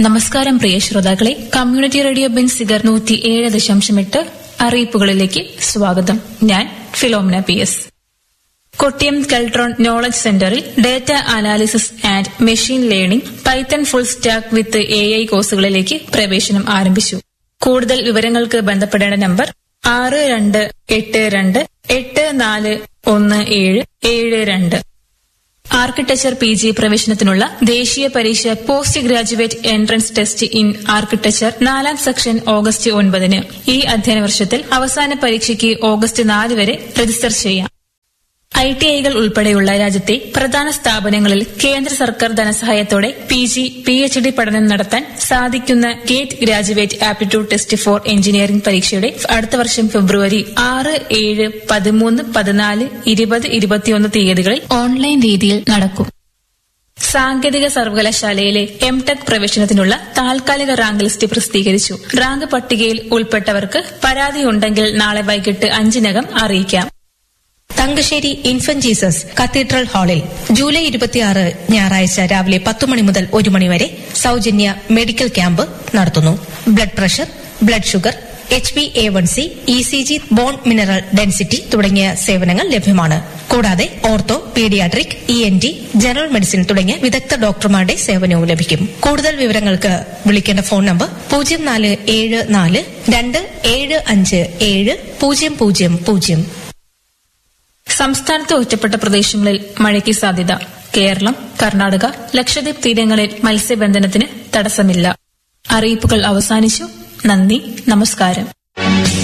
നമസ്കാരം പ്രിയ ശ്രോതാക്കളെ community radio Benziger നൂറ്റി ഏഴ് ദശാംശം എട്ട് അറിയിപ്പുകളിലേക്ക് സ്വാഗതം ഞാൻ Philomina P S Kottiyam Keltron knowledge സെന്ററിൽ data analysis and machine learning Python full stack with A I കോഴ്സുകളിലേക്ക് പ്രവേശനം ആരംഭിച്ചു കൂടുതൽ വിവരങ്ങൾക്ക് ബന്ധപ്പെടേണ്ട നമ്പർ ആറ് രണ്ട് എട്ട് രണ്ട് എട്ട് നാല് ഒന്ന് ഏഴ് ഏഴ് രണ്ട് ആർക്കിടെക്ചർ പി ജി പ്രവേശനത്തിനുള്ള ദേശീയ പരീക്ഷ post graduate entrance test in architecture നാലാം സെക്ഷൻ ഓഗസ്റ്റ് ഒൻപതിന് ഈ അധ്യയന വർഷത്തിൽ അവസാന പരീക്ഷയ്ക്ക് ഓഗസ്റ്റ് നാല് വരെ രജിസ്റ്റർ ചെയ്യാം ഐ ടി ഐകൾ ഉൾപ്പെടെയുള്ള രാജ്യത്തെ പ്രധാന സ്ഥാപനങ്ങളിൽ കേന്ദ്ര സർക്കാർ ധനസഹായത്തോടെ P G P H D പഠനം നടത്താൻ സാധിക്കുന്ന GATE graduate aptitude test for engineering പരീക്ഷയുടെ അടുത്ത വർഷം ഫെബ്രുവരി ആറ് ഏഴ് പതിമൂന്ന് പതിനാല് ഇരുപത് ഇരുപത്തിയൊന്ന് തീയതികളിൽ ഓൺലൈൻ രീതിയിൽ നടക്കും സാങ്കേതിക സർവകലാശാലയിലെ എം ടെക് പ്രവേശനത്തിനുള്ള താൽക്കാലിക റാങ്ക് ലിസ്റ്റ് പ്രസിദ്ധീകരിച്ചു റാങ്ക് പട്ടികയിൽ ഉൾപ്പെട്ടവർക്ക് പരാതിയുണ്ടെങ്കിൽ നാളെ വൈകിട്ട് അഞ്ചിനകം അറിയിക്കാം തങ്കശ്ശേരി ഇൻഫന്റ് ജീസസ് കത്തീഡ്രൽ ഹാളിൽ ജൂലൈ ഇരുപത്തിയാറ് ഞായറാഴ്ച രാവിലെ പത്ത് മണി മുതൽ ഒരു മണിവരെ സൌജന്യ മെഡിക്കൽ ക്യാമ്പ് നടത്തുന്നു blood pressure blood sugar H B A one C E C G bone mineral density തുടങ്ങിയ സേവനങ്ങൾ ലഭ്യമാണ് കൂടാതെ ortho paediatric E N T general medicine തുടങ്ങിയ വിദഗ്ധ ഡോക്ടർമാരുടെ സേവനവും ലഭിക്കും കൂടുതൽ വിവരങ്ങൾക്ക് വിളിക്കേണ്ട ഫോൺ നമ്പർ പൂജ്യം നാല് ഏഴ് നാല് രണ്ട് ഏഴ് അഞ്ച് ഏഴ് പൂജ്യം പൂജ്യം പൂജ്യം സംസ്ഥാനത്ത് ഒറ്റപ്പെട്ട പ്രദേശങ്ങളിൽ മഴയ്ക്ക് സാധ്യത കേരളം കർണാടക ലക്ഷദ്വീപ് തീരങ്ങളിൽ മത്സ്യബന്ധനത്തിന് തടസ്സമില്ല അറിയിപ്പുകൾ അവസാനിച്ചു നന്ദി നമസ്കാരം